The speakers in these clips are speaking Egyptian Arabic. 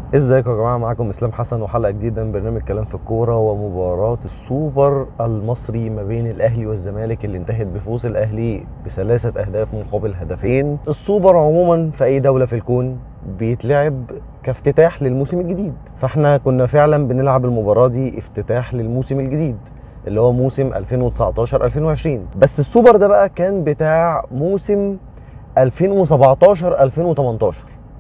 ازيكم يا جماعه معاكم اسلام حسن وحلقه جديده من برنامج كلام في الكوره ومباراه السوبر المصري ما بين الاهلي والزمالك اللي انتهت بفوز الاهلي بثلاثه اهداف مقابل هدفين السوبر عموما في اي دوله في الكون بيتلعب كافتتاح للموسم الجديد فاحنا كنا فعلا بنلعب المباراه دي افتتاح للموسم الجديد اللي هو موسم 2019 2020 بس السوبر ده بقى كان بتاع موسم 2017 2018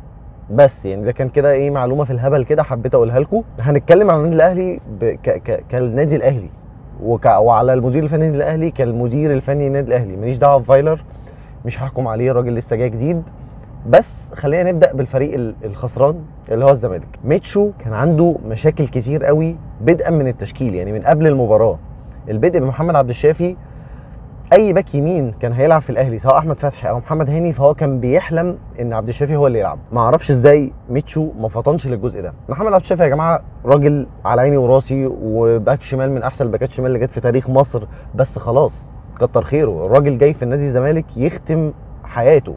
بس يعني ده كان كده ايه معلومه في الهبل كده حبيت اقولها لكم هنتكلم عن النادي الاهلي ب... ك... ك... كالنادي الاهلي وك... وعلى المدير الفني للنادي الاهلي كالمدير الفني للنادي الاهلي ماليش دعوه بفايلر مش هحكم عليه الراجل لسه جاي جديد بس خلينا نبدا بالفريق ال- الخسران اللي هو الزمالك ميتشو كان عنده مشاكل كتير قوي بدءا من التشكيل يعني من قبل المباراه البدء بمحمد عبد الشافي اي باك يمين كان هيلعب في الاهلي سواء احمد فتحي او محمد هاني فهو كان بيحلم ان عبد الشافي هو اللي يلعب ما اعرفش ازاي ميتشو ما فطنش للجزء ده محمد عبد الشافي يا جماعه راجل على عيني وراسي وباك شمال من احسن الباكات شمال اللي جت في تاريخ مصر بس خلاص كتر خيره الراجل جاي في النادي الزمالك يختم حياته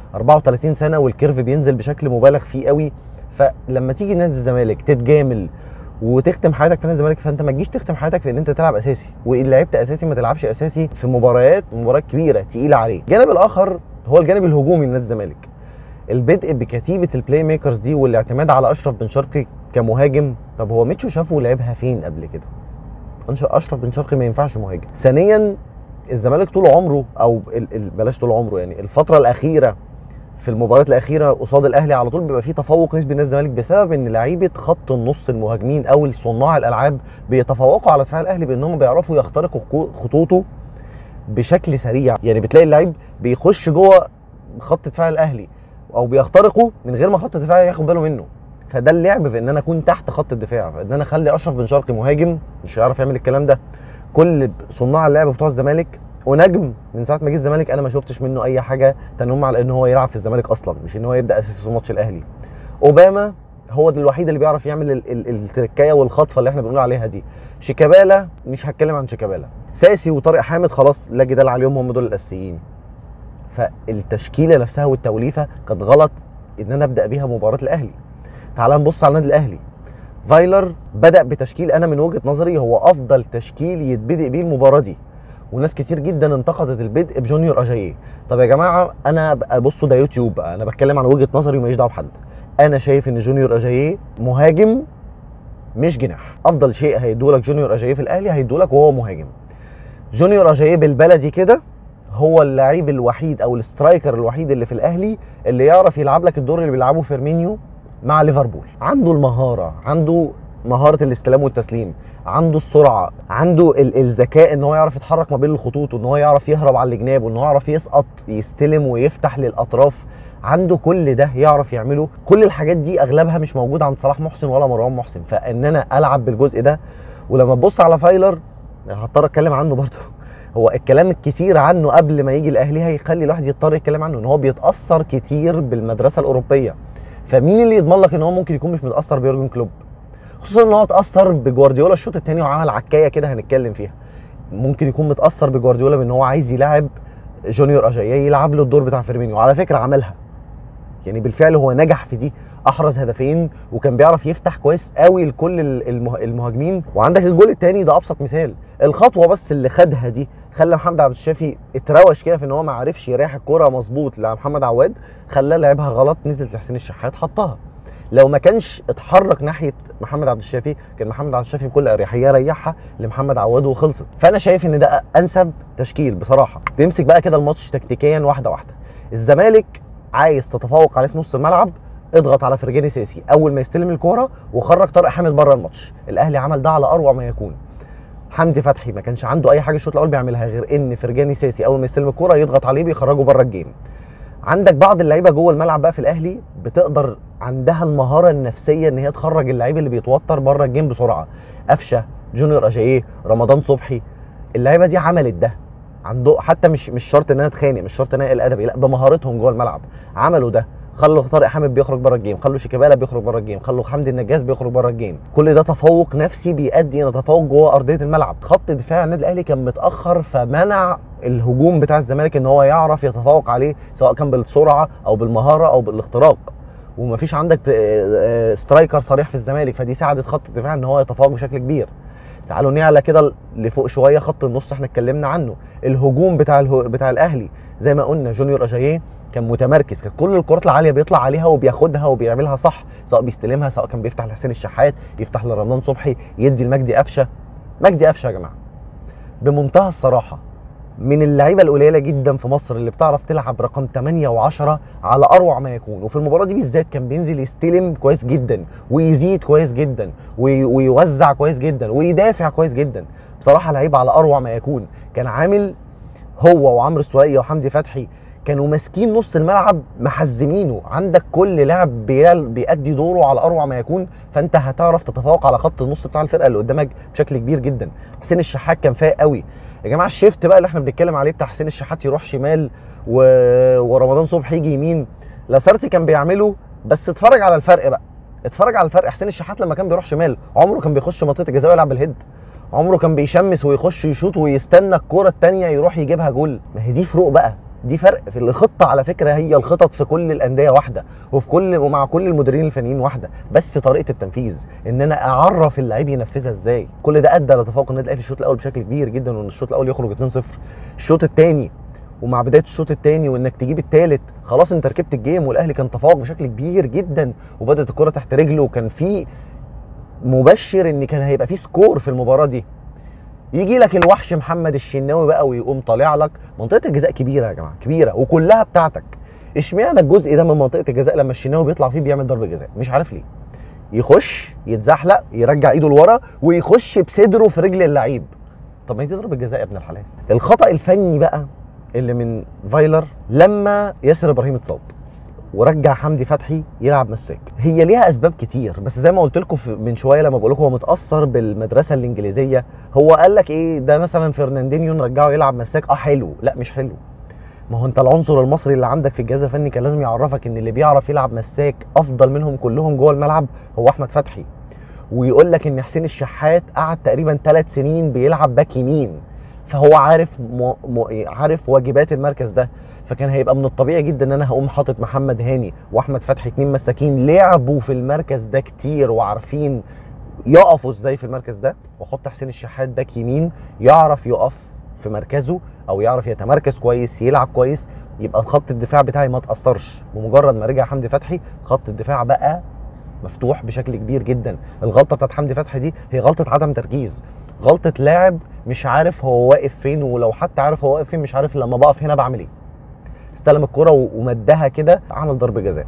34 سنه والكيرف بينزل بشكل مبالغ فيه قوي فلما تيجي نادي الزمالك تتجامل وتختم حياتك في نادي الزمالك فانت ما تجيش تختم حياتك في ان انت تلعب اساسي وان لعبت اساسي ما تلعبش اساسي في مباريات مباريات كبيره تقيله عليه الجانب الاخر هو الجانب الهجومي لنادي الزمالك البدء بكتيبه البلاي ميكرز دي والاعتماد على اشرف بن شرقي كمهاجم طب هو ميتشو شافه لعبها فين قبل كده أنش- اشرف بن شرقي ما ينفعش مهاجم ثانيا الزمالك طول عمره او ال- ال- بلاش طول عمره يعني الفتره الاخيره في المباريات الاخيره قصاد الاهلي على طول بيبقى فيه تفوق نسبي لنادي الزمالك بسبب ان لعيبه خط النص المهاجمين او صناع الالعاب بيتفوقوا على دفاع الاهلي بانهم بيعرفوا يخترقوا خطو- خطوطه بشكل سريع يعني بتلاقي اللعيب بيخش جوه خط دفاع الاهلي او بيخترقه من غير ما خط الدفاع ياخد باله منه فده اللعب في ان انا اكون تحت خط الدفاع فان انا اخلي اشرف بن شرقي مهاجم مش هيعرف يعمل الكلام ده كل صناع اللعب بتوع الزمالك ونجم من ساعه ما جه الزمالك انا ما شفتش منه اي حاجه تنم على ان هو يلعب في الزمالك اصلا مش ان هو يبدا اساسي في ماتش الاهلي اوباما هو ده الوحيد اللي بيعرف يعمل ال- ال- التركايه والخطفه اللي احنا بنقول عليها دي شيكابالا مش هتكلم عن شيكابالا ساسي وطارق حامد خلاص لا جدال عليهم هم دول الاساسيين فالتشكيله نفسها والتوليفه كانت غلط ان انا ابدا بيها مباراه الاهلي تعال نبص على النادي الاهلي فايلر بدا بتشكيل انا من وجهه نظري هو افضل تشكيل يتبدأ بيه المباراه دي وناس كتير جدا انتقدت البدء بجونيور اجاييه طب يا جماعه انا بقى بصوا ده يوتيوب بقى انا بتكلم عن وجهه نظري وماليش دعوه بحد انا شايف ان جونيور اجاييه مهاجم مش جناح افضل شيء هيدولك جونيور اجاييه في الاهلي هيدولك وهو مهاجم جونيور اجاييه بالبلدي كده هو اللعيب الوحيد او السترايكر الوحيد اللي في الاهلي اللي يعرف يلعب لك الدور اللي بيلعبه فيرمينيو مع ليفربول عنده المهاره عنده مهاره الاستلام والتسليم عنده السرعه عنده ال- الذكاء ان هو يعرف يتحرك ما بين الخطوط وان هو يعرف يهرب على الجناب وان هو يعرف يسقط يستلم ويفتح للاطراف عنده كل ده يعرف يعمله كل الحاجات دي اغلبها مش موجود عند صلاح محسن ولا مروان محسن فان انا العب بالجزء ده ولما تبص على فايلر هضطر اتكلم عنه برضه هو الكلام الكتير عنه قبل ما يجي الاهلي هيخلي الواحد يضطر يتكلم عنه ان هو بيتاثر كتير بالمدرسه الاوروبيه فمين اللي يضمن لك ان هو ممكن يكون مش متاثر بيورجن كلوب خصوصا ان هو اتاثر بجوارديولا الشوط الثاني وعمل عكايه كده هنتكلم فيها ممكن يكون متاثر بجوارديولا بان هو عايز يلاعب جونيور اجاييه يلعب له الدور بتاع فيرمينيو وعلى فكره عملها يعني بالفعل هو نجح في دي احرز هدفين وكان بيعرف يفتح كويس قوي لكل ال- المه- المهاجمين وعندك الجول الثاني ده ابسط مثال الخطوه بس اللي خدها دي خلى محمد عبد الشافي اتروش كده في ان هو ما عرفش يريح الكوره مظبوط لمحمد عواد خلاه لعبها غلط نزلت لحسين الشحات حطها لو ما كانش اتحرك ناحيه محمد عبد الشافي كان محمد عبد الشافي بكل اريحيه ريحها لمحمد عواد وخلصت فانا شايف ان ده انسب تشكيل بصراحه تمسك بقى كده الماتش تكتيكيا واحده واحده الزمالك عايز تتفوق عليه في نص الملعب اضغط على فرجاني ساسي اول ما يستلم الكوره وخرج طارق حامد بره الماتش الاهلي عمل ده على اروع ما يكون حمدي فتحي ما كانش عنده اي حاجه الشوط الاول بيعملها غير ان فرجاني ساسي اول ما يستلم الكوره يضغط عليه بيخرجه بره الجيم عندك بعض اللعيبه جوه الملعب بقى في الاهلي بتقدر عندها المهاره النفسيه ان هي تخرج اللعيب اللي بيتوتر بره الجيم بسرعه قفشه جونيور اجاييه رمضان صبحي اللعيبه دي عملت ده عنده حتى مش مش شرط انها تخانق مش شرط انها الادبي لا بمهارتهم جوه الملعب عملوا ده خلوا طارق حامد بيخرج بره الجيم خلوا شيكابالا بيخرج بره الجيم خلوا حمدي النجاز بيخرج بره الجيم كل ده تفوق نفسي بيؤدي الى تفوق جوه ارضيه الملعب خط دفاع النادي الاهلي كان متاخر فمنع الهجوم بتاع الزمالك ان هو يعرف يتفوق عليه سواء كان بالسرعه او بالمهاره او بالاختراق ومفيش عندك آه، آه، سترايكر صريح في الزمالك فدي ساعدت خط الدفاع ان هو يتفوق بشكل كبير تعالوا نعلى كده لفوق شويه خط النص احنا اتكلمنا عنه الهجوم بتاع الهو بتاع الاهلي زي ما قلنا جونيور اجاييه كان متمركز كان كل الكرات العاليه بيطلع عليها وبياخدها وبيعملها صح سواء بيستلمها سواء كان بيفتح لحسين الشحات يفتح لرمضان صبحي يدي لمجدي قفشه مجدي قفشه يا جماعه بمنتهى الصراحه من اللعيبه القليله جدا في مصر اللي بتعرف تلعب رقم 8 و10 على اروع ما يكون وفي المباراه دي بالذات كان بينزل يستلم كويس جدا ويزيد كويس جدا وي- ويوزع كويس جدا ويدافع كويس جدا بصراحه لعيب على اروع ما يكون كان عامل هو وعمرو السوليه وحمدي فتحي كانوا ماسكين نص الملعب محزمينه عندك كل لاعب بيال- بيأدي دوره على اروع ما يكون فانت هتعرف تتفوق على خط النص بتاع الفرقه اللي قدامك بشكل كبير جدا حسين الشحات كان فايق قوي يا جماعه الشيفت بقى اللي احنا بنتكلم عليه بتاع حسين الشحات يروح شمال و... ورمضان صبحي يجي يمين لاسارتي كان بيعمله بس اتفرج على الفرق بقى اتفرج على الفرق حسين الشحات لما كان بيروح شمال عمره كان بيخش منطقه الجزاء ويلعب بالهيد عمره كان بيشمس ويخش يشوط ويستنى الكرة التانية يروح يجيبها جول ما هي دي فروق بقى دي فرق في الخطة على فكرة هي الخطط في كل الأندية واحدة وفي كل ومع كل المديرين الفنيين واحدة بس طريقة التنفيذ إن أنا أعرف اللعيب ينفذها إزاي كل ده أدى لتفوق النادي الأهلي الشوط الأول بشكل كبير جدا وإن الشوط الأول يخرج 2-0 الشوط الثاني ومع بدايه الشوط الثاني وانك تجيب الثالث خلاص انت ركبت الجيم والاهلي كان تفوق بشكل كبير جدا وبدات الكره تحت رجله وكان في مبشر ان كان هيبقى في سكور في المباراه دي يجي لك الوحش محمد الشناوي بقى ويقوم طالع لك منطقه الجزاء كبيره يا جماعه كبيره وكلها بتاعتك اشمعنى الجزء ده من منطقه الجزاء لما الشناوي بيطلع فيه بيعمل ضربه جزاء مش عارف ليه يخش يتزحلق يرجع ايده لورا ويخش بصدره في رجل اللعيب طب ما هي دي ضربه جزاء يا ابن الحلال الخطا الفني بقى اللي من فايلر لما ياسر ابراهيم اتصاب ورجع حمدي فتحي يلعب مساك هي ليها اسباب كتير بس زي ما قلت لكم من شويه لما بقول لكم هو متاثر بالمدرسه الانجليزيه هو قال لك ايه ده مثلا فرناندينيو نرجعه يلعب مساك اه حلو لا مش حلو ما هو انت العنصر المصري اللي عندك في الجهاز الفني كان لازم يعرفك ان اللي بيعرف يلعب مساك افضل منهم كلهم جوه الملعب هو احمد فتحي ويقول لك ان حسين الشحات قعد تقريبا ثلاث سنين بيلعب باك يمين فهو عارف م... م... عارف واجبات المركز ده فكان هيبقى من الطبيعي جدا ان انا هقوم حاطط محمد هاني واحمد فتحي اتنين مساكين لعبوا في المركز ده كتير وعارفين يقفوا ازاي في المركز ده واحط حسين الشحات باك يمين يعرف يقف في مركزه او يعرف يتمركز كويس يلعب كويس يبقى خط الدفاع بتاعي ما تاثرش بمجرد ما رجع حمدي فتحي خط الدفاع بقى مفتوح بشكل كبير جدا الغلطه بتاعت حمدي فتحي دي هي غلطه عدم تركيز غلطه لاعب مش عارف هو واقف فين ولو حتى عارف هو واقف فين مش عارف لما بقف هنا بعمل ايه استلم الكرة ومدها كده عمل ضربة جزاء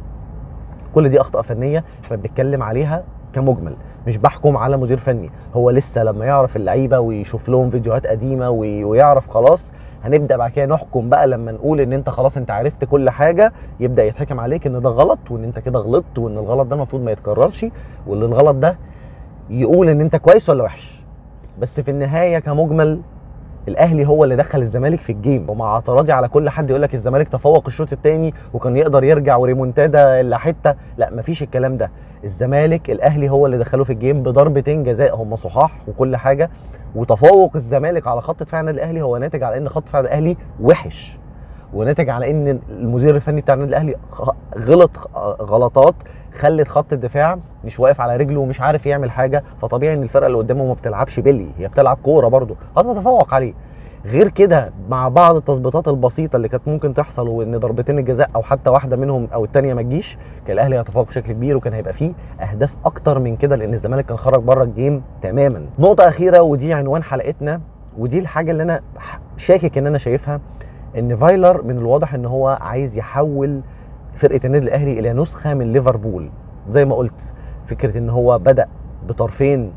كل دي اخطاء فنيه احنا بنتكلم عليها كمجمل مش بحكم على مدير فني هو لسه لما يعرف اللعيبه ويشوف لهم فيديوهات قديمه وي- ويعرف خلاص هنبدا بعد كده نحكم بقى لما نقول ان انت خلاص انت عرفت كل حاجه يبدا يتحكم عليك ان ده غلط وان انت كده غلطت وان الغلط ده المفروض ما يتكررش وان الغلط ده يقول ان انت كويس ولا وحش بس في النهايه كمجمل الاهلي هو اللي دخل الزمالك في الجيم ومع اعتراضي على كل حد يقول لك الزمالك تفوق الشوط الثاني وكان يقدر يرجع وريمونتادا الا حته لا مفيش الكلام ده الزمالك الاهلي هو اللي دخله في الجيم بضربتين جزاء هم صحاح وكل حاجه وتفوق الزمالك على خط دفاع النادي الاهلي هو ناتج على ان خط دفاع الاهلي وحش وناتج على ان المدير الفني بتاع النادي الاهلي خ- غلط خ- غلطات خلت خط الدفاع مش واقف على رجله ومش عارف يعمل حاجه فطبيعي ان الفرقه اللي قدامه ما بتلعبش بيلي هي بتلعب كوره برضه هتتفوق عليه غير كده مع بعض التظبيطات البسيطه اللي كانت ممكن تحصل وان ضربتين الجزاء او حتى واحده منهم او الثانيه ما تجيش كان الاهلي هيتفوق بشكل كبير وكان هيبقى فيه اهداف اكتر من كده لان الزمالك كان خرج بره الجيم تماما نقطه اخيره ودي عنوان حلقتنا ودي الحاجه اللي انا شاكك ان انا شايفها ان فايلر من الواضح ان هو عايز يحول فرقه النادي الاهلي الى نسخه من ليفربول زي ما قلت فكره ان هو بدا بطرفين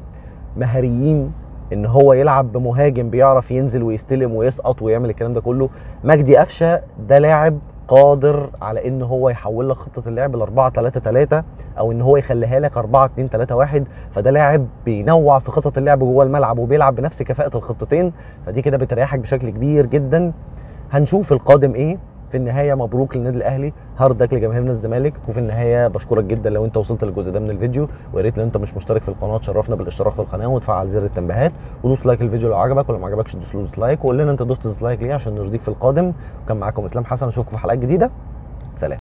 مهاريين ان هو يلعب بمهاجم بيعرف ينزل ويستلم ويسقط ويعمل الكلام ده كله مجدي قفشه ده لاعب قادر على ان هو يحول لك خطه اللعب ل 4 3 3 او ان هو يخليها لك 4 2 3 1 فده لاعب بينوع في خطط اللعب جوه الملعب وبيلعب بنفس كفاءه الخطتين فدي كده بتريحك بشكل كبير جدا هنشوف القادم ايه في النهايه مبروك للنادي الاهلي هارد لك لجماهيرنا الزمالك وفي النهايه بشكرك جدا لو انت وصلت للجزء ده من الفيديو ويا ريت لو انت مش مشترك في القناه تشرفنا بالاشتراك في القناه وتفعل زر التنبيهات ودوس لايك الفيديو لو عجبك ولو ما عجبكش دوس له ديسلايك وقول لنا انت دوست ديسلايك ليه عشان نرضيك في القادم وكان معاكم اسلام حسن اشوفكم في حلقات جديده سلام